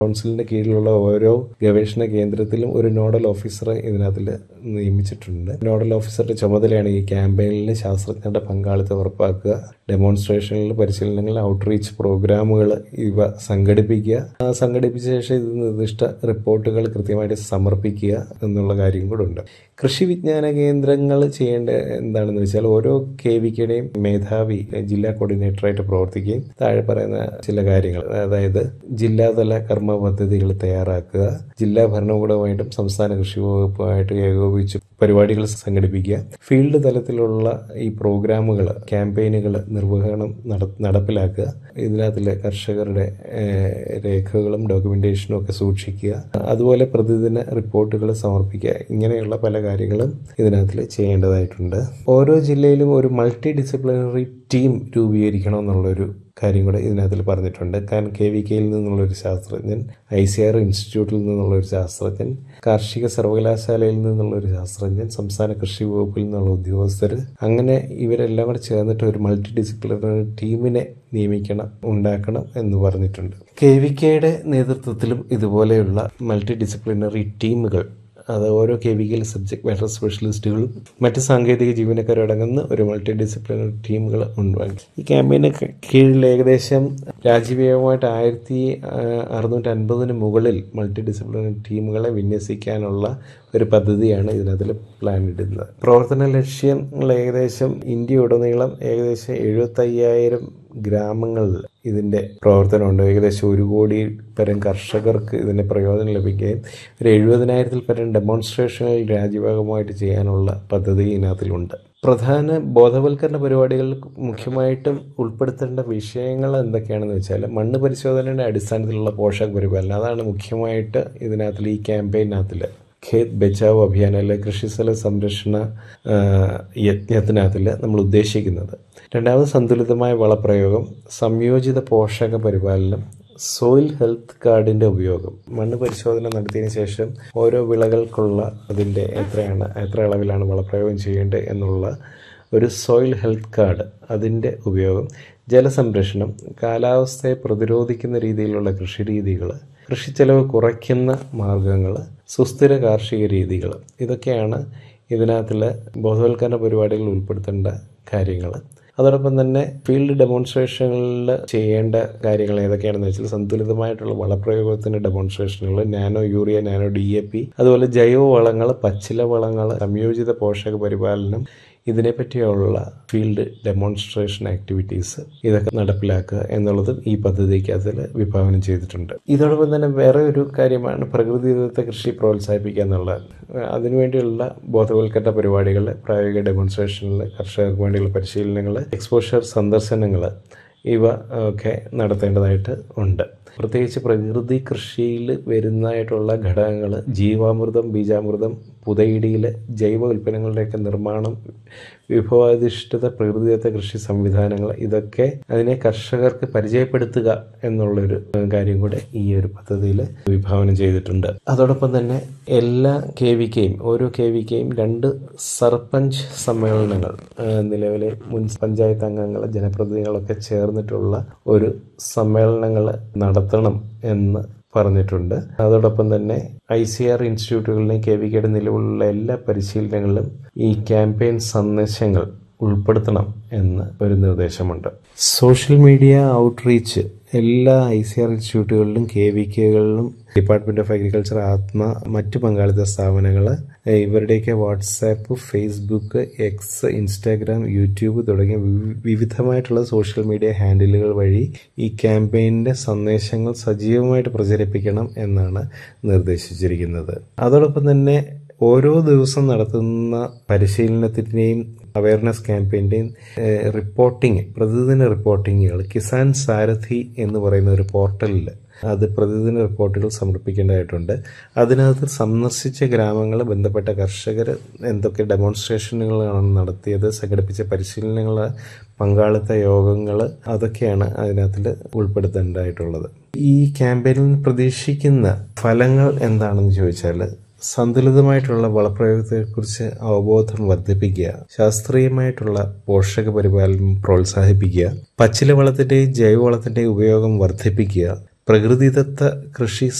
കൗൺസിലിന്റെ കീഴിലുള്ള ഓരോ ഗവേഷണ കേന്ദ്രത്തിലും ഒരു നോഡൽ ഓഫീസറെ ഇതിനകത്തിൽ നിയമിച്ചിട്ടുണ്ട് നോഡൽ ഓഫീസറുടെ ചുമതലയാണ് ഈ ക്യാമ്പയിനിൽ ശാസ്ത്രജ്ഞരുടെ പങ്കാളിത്തം ഉറപ്പാക്കുക ഡെമോൺസ്ട്രേഷനിൽ പരിശീലനങ്ങൾ ഔട്ട്റീച്ച് പ്രോഗ്രാമുകൾ ഇവ സംഘടിപ്പിക്കുക ആ സംഘടിപ്പിച്ച ശേഷം ഇത് നിർദ്ദിഷ്ട റിപ്പോർട്ടുകൾ കൃത്യമായിട്ട് സമർപ്പിക്കുക എന്നുള്ള കാര്യം കൂടെ ഉണ്ട് കൃഷി വിജ്ഞാന കേന്ദ്രങ്ങൾ ചെയ്യേണ്ട എന്താണെന്ന് വെച്ചാൽ ഓരോ കെ വിക്കയുടെയും മേധാവി ജില്ലാ കോർഡിനേറ്ററായിട്ട് പ്രവർത്തിക്കുകയും താഴെ പറയുന്ന ചില കാര്യങ്ങൾ അതായത് ജില്ലാതല കർമ്മ പദ്ധതികൾ തയ്യാറാക്കുക ജില്ലാ ഭരണകൂടമായിട്ടും സംസ്ഥാന കൃഷി വകുപ്പുമായിട്ട് ഏകോപിച്ച് പരിപാടികൾ സംഘടിപ്പിക്കുക ഫീൽഡ് തലത്തിലുള്ള ഈ പ്രോഗ്രാമുകൾ ക്യാമ്പയിനുകൾ നിർവഹണം നട നടപ്പിലാക്കുക ഇതിനകത്തിലെ കർഷകരുടെ ഏഹ്, രേഖകളും ഡോക്യുമെന്റേഷനും ഒക്കെ സൂക്ഷിക്കുക അതുപോലെ പ്രതിദിന റിപ്പോർട്ടുകൾ സമർപ്പിക്കുക ഇങ്ങനെയുള്ള പല കാര്യങ്ങളും ഇതിനകത്തിൽ ചെയ്യേണ്ടതായിട്ടുണ്ട് ഓരോ ജില്ലയിലും ഒരു മൾട്ടി ഡിസിപ്ലിനറി ടീം രൂപീകരിക്കണം എന്നുള്ളൊരു കാര്യം കൂടെ ഇതിനകത്തിൽ പറഞ്ഞിട്ടുണ്ട് കാരണം കെ വി കെയിൽ നിന്നുള്ള ഒരു ശാസ്ത്രജ്ഞൻ ഐ സി ആർ ഇൻസ്റ്റിറ്റ്യൂട്ടിൽ നിന്നുള്ള ഒരു ശാസ്ത്രജ്ഞൻ കാർഷിക സർവകലാശാലയിൽ നിന്നുള്ള ഒരു ശാസ്ത്രജ്ഞൻ സംസ്ഥാന കൃഷി വകുപ്പിൽ നിന്നുള്ള ഉദ്യോഗസ്ഥർ അങ്ങനെ ഇവരെല്ലാം കൂടെ ചേർന്നിട്ട് ഒരു മൾട്ടി ഡിസിപ്ലിനറി ടീമിനെ നിയമിക്കണം ഉണ്ടാക്കണം എന്ന് പറഞ്ഞിട്ടുണ്ട് കെ വി കെയുടെ നേതൃത്വത്തിലും ഇതുപോലെയുള്ള മൾട്ടി ഡിസിപ്ലിനറി ടീമുകൾ അത് ഓരോ കെ വി കെയിൽ സബ്ജക്ട് മാറ്റർ സ്പെഷ്യലിസ്റ്റുകളും മറ്റ് സാങ്കേതിക ജീവനക്കാരും അടങ്ങുന്ന ഒരു മൾട്ടി ഡിസിപ്ലിനറി ടീമുകൾ ഉണ്ടാകും ഈ ക്യാമ്പയിന് കീഴിൽ ഏകദേശം രാജ്യവ്യാപകമായിട്ട് ആയിരത്തി അറുന്നൂറ്റി അൻപതിന് മുകളിൽ മൾട്ടി ഡിസിപ്ലിനറി ടീമുകളെ വിന്യസിക്കാനുള്ള ഒരു പദ്ധതിയാണ് ഇതിനകത്തിൽ പ്ലാൻ ഇടുന്നത് പ്രവർത്തന ലക്ഷ്യങ്ങൾ ഏകദേശം ഇന്ത്യ ഉടനീളം ഏകദേശം എഴുപത്തയ്യായിരം ഗ്രാമങ്ങളിൽ ഇതിൻ്റെ പ്രവർത്തനമുണ്ട് ഏകദേശം ഒരു കോടി പരം കർഷകർക്ക് ഇതിൻ്റെ പ്രയോജനം ലഭിക്കുകയും ഒരു എഴുപതിനായിരത്തിൽ പരം ഡെമോൺസ്ട്രേഷനുകൾ രാജ്യഭാഗമായിട്ട് ചെയ്യാനുള്ള പദ്ധതി ഇതിനകത്തിലുണ്ട് പ്രധാന ബോധവൽക്കരണ പരിപാടികൾ മുഖ്യമായിട്ടും ഉൾപ്പെടുത്തേണ്ട വിഷയങ്ങൾ എന്തൊക്കെയാണെന്ന് വെച്ചാൽ മണ്ണ് പരിശോധനയുടെ അടിസ്ഥാനത്തിലുള്ള പോഷക പരിപാലനം അതാണ് മുഖ്യമായിട്ട് ഇതിനകത്തിൽ ഈ ക്യാമ്പയിനകത്തിൽ ഖേത് ബച്ചാവ് അഭിയാൻ അല്ലെ കൃഷിസ്ഥല സംരക്ഷണ ആ, യജ്ഞത്തിനകത്തിൽ നമ്മൾ ഉദ്ദേശിക്കുന്നത് രണ്ടാമത് സന്തുലിതമായ വളപ്രയോഗം സംയോജിത പോഷക പരിപാലനം സോയിൽ ഹെൽത്ത് കാർഡിന്റെ ഉപയോഗം മണ്ണ് പരിശോധന നടത്തിയതിനു ശേഷം ഓരോ വിളകൾക്കുള്ള അതിൻ്റെ എത്രയാണ് എത്ര അളവിലാണ് വളപ്രയോഗം ചെയ്യേണ്ടത് എന്നുള്ള ഒരു സോയിൽ ഹെൽത്ത് കാർഡ് അതിൻ്റെ ഉപയോഗം ജലസംരക്ഷണം കാലാവസ്ഥയെ പ്രതിരോധിക്കുന്ന രീതിയിലുള്ള കൃഷി രീതികൾ കൃഷിച്ചെലവ് കുറയ്ക്കുന്ന മാർഗങ്ങൾ സുസ്ഥിര കാർഷിക രീതികൾ ഇതൊക്കെയാണ് ഇതിനകത്തുള്ള ബോധവൽക്കരണ പരിപാടികൾ ഉൾപ്പെടുത്തേണ്ട കാര്യങ്ങൾ അതോടൊപ്പം തന്നെ ഫീൽഡ് ഡെമോൺസ്ട്രേഷനുകളിൽ ചെയ്യേണ്ട കാര്യങ്ങൾ ഏതൊക്കെയാണെന്ന് വെച്ചാൽ സന്തുലിതമായിട്ടുള്ള വളപ്രയോഗത്തിന്റെ ഡെമോൺസ്ട്രേഷനുകൾ nano urea nano D A P അതുപോലെ ജൈവ വളങ്ങൾ പച്ചില വളങ്ങൾ സംയോജിത പോഷക പരിപാലനം ഇതിനെപ്പറ്റിയുള്ള ഫീൽഡ് ഡെമോൺസ്ട്രേഷൻ ആക്ടിവിറ്റീസ് ഇതൊക്കെ നടപ്പിലാക്കുക എന്നുള്ളതും ഈ പദ്ധതിക്ക് അതിൽ വിഭാവനം ചെയ്തിട്ടുണ്ട് ഇതോടൊപ്പം തന്നെ വേറെ ഒരു കാര്യമാണ് പ്രകൃതിദത്ത കൃഷി പ്രോത്സാഹിപ്പിക്കുക എന്നുള്ളത് അതിനുവേണ്ടിയുള്ള ബോധവൽക്കരണ പരിപാടികൾ പ്രായോഗിക ഡെമോൺസ്ട്രേഷനിൽ കർഷകർക്ക് വേണ്ടിയുള്ള പരിശീലനങ്ങൾ എക്സ്പോഷർ സന്ദർശനങ്ങൾ ഇവ ഒക്കെ നടത്തേണ്ടതായിട്ട് ഉണ്ട് പ്രത്യേകിച്ച് പ്രകൃതി കൃഷിയിൽ വരുന്നതായിട്ടുള്ള ഘടകങ്ങൾ ജീവാമൃതം ബീജാമൃതം പുതയിടിയിൽ ജൈവ ഉൽപ്പന്നങ്ങളുടെയൊക്കെ നിർമ്മാണം വിഭവാധിഷ്ഠിത പ്രകൃതിദത്ത കൃഷി സംവിധാനങ്ങൾ ഇതൊക്കെ അതിനെ കർഷകർക്ക് പരിചയപ്പെടുത്തുക എന്നുള്ളൊരു കാര്യം കൂടെ ഈ ഒരു പദ്ധതിയിൽ വിഭാവനം ചെയ്തിട്ടുണ്ട് അതോടൊപ്പം തന്നെ എല്ലാ കെ വി കെയും ഓരോ കെ വി കെയും രണ്ട് സർപഞ്ച് സമ്മേളനങ്ങൾ ആ, നിലവിലെ മുൻ പഞ്ചായത്ത് അംഗങ്ങൾ ജനപ്രതിനിധികളൊക്കെ ചേർന്നിട്ടുള്ള ഒരു സമ്മേളനങ്ങൾ നടത്തണം എന്ന് പറഞ്ഞിട്ടുണ്ട് അതോടൊപ്പം തന്നെ ഐ സി ആർ ഇൻസ്റ്റിറ്റ്യൂട്ടുകളിലെയും കെ വി കെയുടെ നിലവിലുള്ള എല്ലാ പരിശീലനങ്ങളിലും ഈ ക്യാമ്പയിൻ സന്ദേശങ്ങൾ ഉൾപ്പെടുത്തണം എന്ന് ഒരു നിർദ്ദേശമുണ്ട് സോഷ്യൽ മീഡിയ ഔട്ട്റീച്ച് എല്ലാ ഐ സി ആർ ഇൻസ്റ്റിറ്റ്യൂട്ടുകളിലും കെ വി കെകളിലും ഡിപ്പാർട്ട്മെന്റ് ഓഫ് അഗ്രികൾച്ചർ ആത്മ മറ്റ് പങ്കാളിത്ത സ്ഥാപനങ്ങൾ ഇവരുടെയൊക്കെ WhatsApp Facebook X Instagram YouTube തുടങ്ങിയ വിവി- വിവിധമായിട്ടുള്ള സോഷ്യൽ മീഡിയ ഹാൻഡിലുകൾ വഴി ഈ ക്യാമ്പയിൻ്റെ സന്ദേശങ്ങൾ സജീവമായിട്ട് പ്രചരിപ്പിക്കണം എന്നാണ് നിർദ്ദേശിച്ചിരിക്കുന്നത് അതോടൊപ്പം തന്നെ ഓരോ ദിവസം നടത്തുന്ന പരിശീലനത്തിൻ്റെയും അവയർനെസ് ക്യാമ്പയിൻ്റെയും റിപ്പോർട്ടിംഗ് പ്രതിദിന റിപ്പോർട്ടിങ്ങുകൾ കിസാൻ സാരഥി എന്ന് പറയുന്ന ഒരു പോർട്ടലിൽ അത് പ്രതിദിന റിപ്പോർട്ടുകൾ സമർപ്പിക്കേണ്ടതായിട്ടുണ്ട് അതിനകത്ത് സന്ദർശിച്ച ഗ്രാമങ്ങൾ ബന്ധപ്പെട്ട കർഷകർ എന്തൊക്കെ ഡെമോൺസ്ട്രേഷനുകളാണ് നടത്തിയത് സംഘടിപ്പിച്ച പരിശീലനങ്ങൾ പങ്കാളിത്ത യോഗങ്ങൾ അതൊക്കെയാണ് അതിനകത്തിൽ ഉൾപ്പെടുത്തേണ്ടതായിട്ടുള്ളത് ഈ ക്യാമ്പയിനിൽ നിന്ന് പ്രതീക്ഷിക്കുന്ന ഫലങ്ങൾ എന്താണെന്ന് ചോദിച്ചാൽ സന്തുലിതമായിട്ടുള്ള വളപ്രയോഗത്തെക്കുറിച്ച് അവബോധം വർദ്ധിപ്പിക്കുക ശാസ്ത്രീയമായിട്ടുള്ള പോഷക പരിപാലനം പ്രോത്സാഹിപ്പിക്കുക പച്ചില വളത്തിന്റെയും ജൈവവളത്തിന്റെയും ഉപയോഗം വർദ്ധിപ്പിക്കുക പ്രകൃതിദത്ത കൃഷി